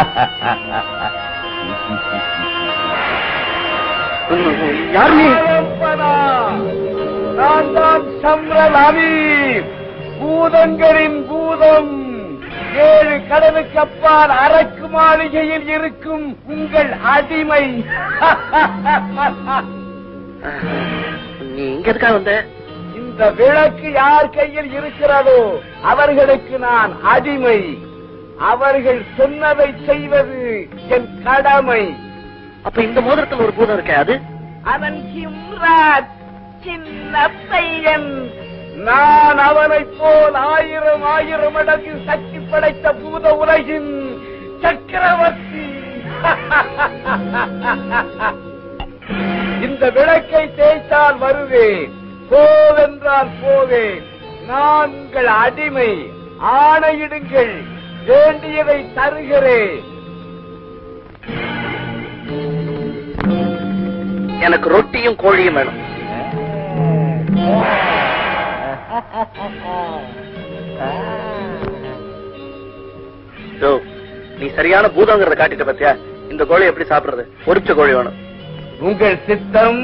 யார் நீ ஆரம்பனா. நான் தான் சம்ரல் அமீர் பூதங்களின் பூதம் ஏழு கடலுக்கு அப்பால் அரக்கு மாளிகையில் இருக்கும் உங்கள் அடிமை நீ இங்க எதுக்காக வந்த இந்த விளக்கு யார் கையில் இருக்கிறதோ அவர்களுக்கு நான் அடிமை அவர்கள் சொன்னதை செய்வது என் கடமை அப்ப இந்த மோதிரத்துல ஒரு பூதம் இருக்கே அது அவன் ஹிம்ராஜ் சின்ன பையன் நான் அவனைப் போல் ஆயிரம் ஆயிரம் மடங்கு சக்தி படைத்த பூத உலகின் சக்கரவர்த்தி இந்த விளக்கை தேய்த்தால் வருவேன் போவென்றால் போவேன் நான் உங்கள் அடிமை ஆணையிடுங்கள் வேண்டியதை தருகிறேன் எனக்கு ரொட்டியும் கோழியும் வேணும் யோ, நீ சரியான பூதங்கிறத காட்டிட்ட பத்தியா இந்த கோழி எப்படி சாப்பிடுறது பொரிச்ச கோழி வேணும் உங்கள் சித்தம்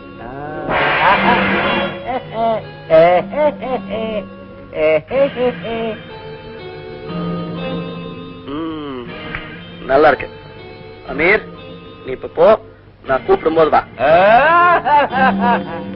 ம், நல்லா இருக்கு அமீர் நீ இப்ப போ நான் கூப்பிடும் போது வா ஆ